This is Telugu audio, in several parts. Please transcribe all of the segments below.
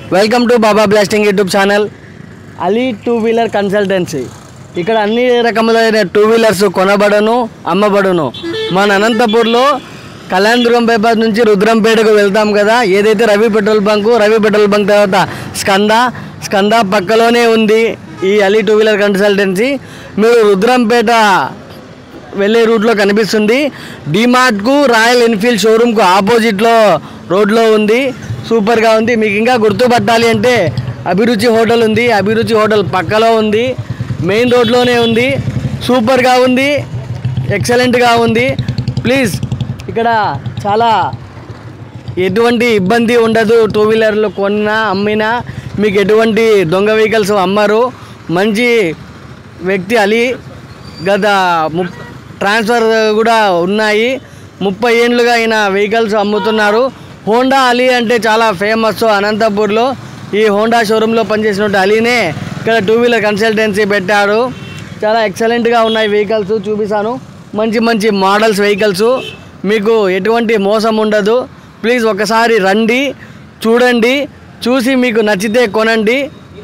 welcome to Baba blasting YouTube channel Ali two wheeler consultancy ఇక్కడ అన్ని రకములైన టూ వీలర్స్ కొనబడను అమ్మబడును మన అనంతపూర్లో కళ్యాణదుర్గం బైపాస్ నుంచి రుద్రంపేటకు వెళ్తాం కదా ఏదైతే Ravi petrol bunk Ravi petrol bunk తర్వాత స్కంద స్కంద పక్కలోనే ఉంది ఈ అలీ టూ వీలర్ కన్సల్టెన్సీ మీరు రుద్రంపేట వెళ్ళే రూట్లో కనిపిస్తుంది డిమార్ట్కు రాయల్ ఎన్ఫీల్డ్ షోరూమ్కు ఆపోజిట్లో రోడ్లో ఉంది సూపర్గా ఉంది మీకు ఇంకా గుర్తుపట్టాలి అంటే అభిరుచి హోటల్ ఉంది అభిరుచి హోటల్ పక్కలో ఉంది మెయిన్ రోడ్లోనే ఉంది సూపర్గా ఉంది ఎక్సలెంట్గా ఉంది ప్లీజ్ ఇక్కడ చాలా ఎటువంటి ఇబ్బంది ఉండదు టూ వీలర్లు కొన్నా అమ్మినా మీకు ఎటువంటి దొంగ వెహికల్స్ అమ్మరు మంచి వ్యక్తి అలీ గత ము ట్రాన్స్ఫర్ కూడా ఉన్నాయి ముప్పై ఏండ్లుగా ఆయన వెహికల్స్ అమ్ముతున్నారు హోండా అలీ అంటే చాలా ఫేమస్ అనంతపూర్లో ఈ హోండా షోరూంలో పనిచేసినట్టు అలీనే ఇక్కడ టూ వీలర్ కన్సల్టెన్సీ పెట్టారు చాలా ఎక్సలెంట్గా ఉన్నాయి వెహికల్స్ చూపిస్తాను మంచి మంచి మోడల్స్ వెహికల్స్ మీకు ఎటువంటి మోసం ఉండదు ప్లీజ్ ఒకసారి రండి చూడండి చూసి మీకు నచ్చితే కొనండి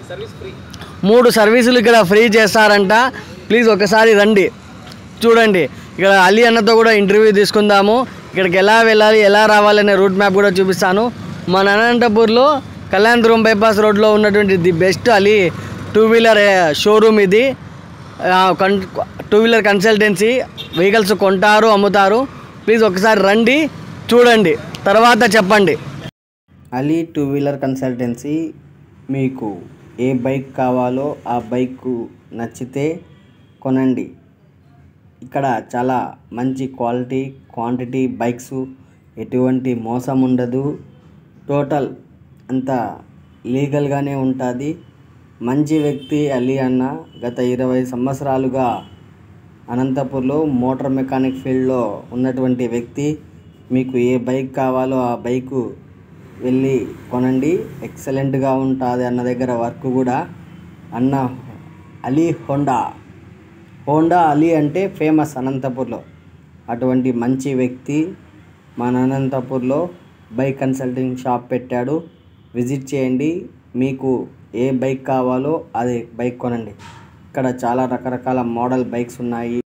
మూడు సర్వీసులు ఇక్కడ ఫ్రీ చేస్తారంట ప్లీజ్ ఒకసారి రండి చూడండి ఇక్కడ అలీ అన్నతో కూడా ఇంటర్వ్యూ తీసుకుందాము ఇక్కడికి ఎలా వెళ్ళాలి ఎలా రావాలి అనే రూట్ మ్యాప్ కూడా చూపిస్తాను మన అనంతపూర్లో కళ్యాణదుర్గం బైపాస్ రోడ్లో ఉన్నటువంటి the best Ali two wheeler showroom ఇది ఆ, కన్ టూ వీలర్ కన్సల్టెన్సీ వెహికల్స్ కొంటారు అమ్ముతారు ప్లీజ్ ఒకసారి రండి చూడండి తర్వాత చెప్పండి అలీ టూ వీలర్ కన్సల్టెన్సీ మీకు ఏ బైక్ కావాలో ఆ బైక్ నచ్చితే కొనండి ఇక్కడ చాలా మంచి క్వాలిటీ క్వాంటిటీ బైక్స్ ఎటువంటి మోసం ఉండదు టోటల్ అంతా లీగల్గానే ఉంటుంది మంచి వ్యక్తి అలీ అన్న గత ఇరవై సంవత్సరాలుగా అనంతపూర్లో మోటార్ మెకానిక్ ఫీల్డ్లో ఉన్నటువంటి వ్యక్తి మీకు ఏ బైక్ కావాలో ఆ బైకు వెళ్ళి కొనండి ఎక్సలెంట్గా ఉంటుంది అన్న దగ్గర వర్క్ కూడా అన్న అలీ హోండా హోండా అలీ అంటే ఫేమస్ అనంతపూర్లో అటువంటి మంచి వ్యక్తి మన అనంతపూర్లో బైక్ కన్సల్టింగ్ షాప్ పెట్టాడు విజిట్ చేయండి మీకు ఏ బైక్ కావాలో అది బైక్ కొనండి ఇక్కడ చాలా రకరకాల మోడల్ బైక్స్ ఉన్నాయి